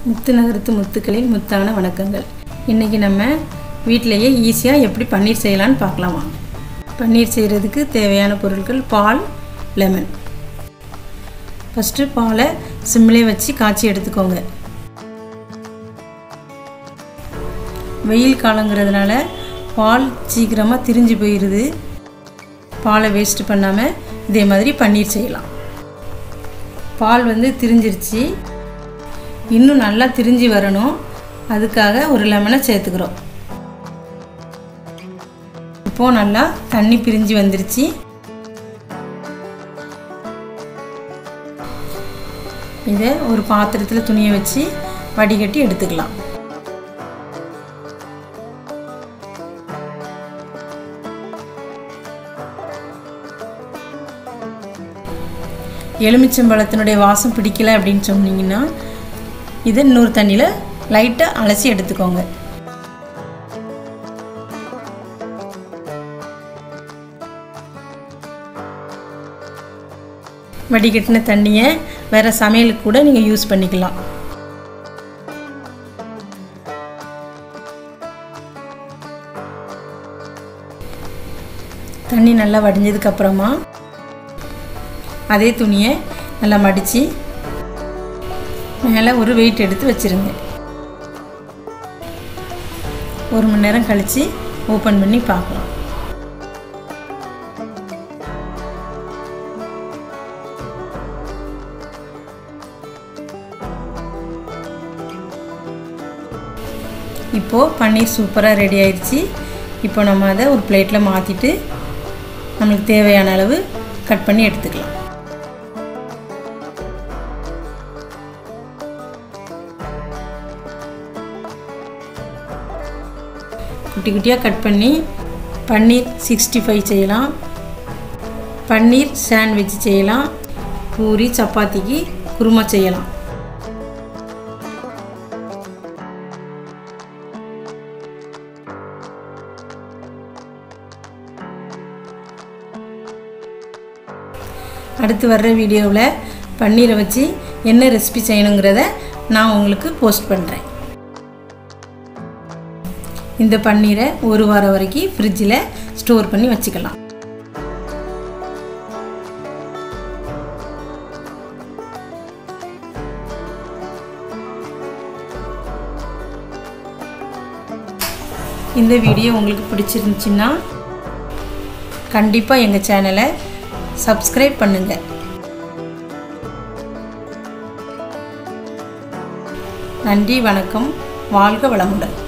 முத்து நகரத்து முத்துக்களின் முத்தான வணக்கங்கள் இன்றைக்கி நம்ம வீட்டிலையே ஈஸியாக எப்படி பன்னீர் செய்யலான்னு பார்க்கலாமா பன்னீர் செய்கிறதுக்கு தேவையான பொருட்கள் பால் லெமன் ஃபஸ்ட்டு பாலை சிம்மிலே வச்சு காய்ச்சி எடுத்துக்கோங்க வெயில் காலங்கிறதுனால பால் சீக்கிரமாக திரிஞ்சு போயிடுது பாலை வேஸ்ட் பண்ணாமல் இதே மாதிரி பன்னீர் செய்யலாம் பால் வந்து திரிஞ்சிருச்சு இன்னும் நல்லா திரிஞ்சு வரணும் அதுக்காக ஒரு லெமனை சேர்த்துக்கிறோம் இப்போது நல்லா தண்ணி பிரிஞ்சு வந்துருச்சு இதை ஒரு பாத்திரத்தில் துணியை வச்சு வடிகட்டி எடுத்துக்கலாம் எலுமிச்சம்பழத்தினுடைய வாசம் பிடிக்கல அப்படின்னு சொன்னீங்கன்னா இதை இன்னொரு தண்ணியில் லைட்டாக அலசி எடுத்துக்கோங்க வடிகட்டின தண்ணியை வேறு சமையலுக்கு கூட நீங்கள் யூஸ் பண்ணிக்கலாம் தண்ணி நல்லா வடிஞ்சதுக்கப்புறமா அதே துணியை நல்லா மடித்து மேலே ஒரு வெயிட் எடுத்து வச்சுருங்க ஒரு மணி நேரம் கழித்து ஓப்பன் பண்ணி பார்க்கலாம் இப்போது பன்னீர் சூப்பராக ரெடி ஆயிடுச்சு இப்போ நம்ம அதை ஒரு பிளேட்டில் மாற்றிட்டு நம்மளுக்கு தேவையான அளவு கட் பண்ணி எடுத்துக்கலாம் குட்டி குட்டியாக கட் பண்ணி பன்னீர் சிக்ஸ்டி ஃபைவ் செய்யலாம் பன்னீர் சாண்ட்விச் செய்யலாம் பூரி சப்பாத்திக்கு குருமா செய்யலாம் அடுத்து வர்ற வீடியோவில் பன்னீரை வச்சு என்ன ரெசிபி செய்யணுங்கிறத நான் உங்களுக்கு போஸ்ட் பண்ணுறேன் இந்த பன்னீரை ஒரு வாரம் வரைக்கும் ஃப்ரிட்ஜில் ஸ்டோர் பண்ணி வச்சுக்கலாம் இந்த வீடியோ உங்களுக்கு பிடிச்சிருந்துச்சின்னா கண்டிப்பாக எங்கள் சேனலை சப்ஸ்கிரைப் பண்ணுங்கள் நன்றி வணக்கம் வாழ்க வளமுடன்